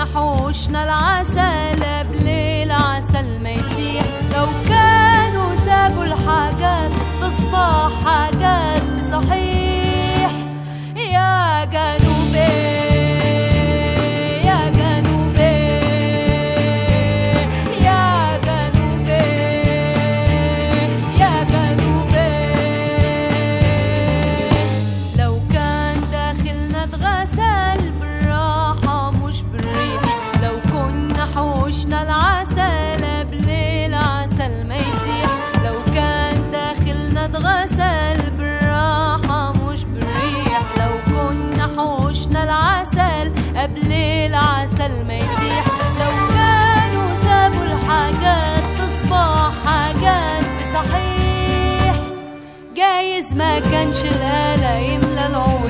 كنا حوشنا العسل قبل العسل ما يسيح لو كانوا سابوا الحاجات تصبح حاجات بصحيح يا جنوبي يا جنوبي يا جنوبي يا جنوبي لو كان داخلنا اتغسل بالراحة مش بالريح لو كنا حوشنا العسل قبل العسل ما يسيح لو كان داخلنا اتغسل بالراحة مش بالريح لو كنا حوشنا العسل قبل العسل ما يسيح لو كانوا سابوا الحاجات تصبح حاجات بصحيح جايز ما كانش الآلة يملى العمر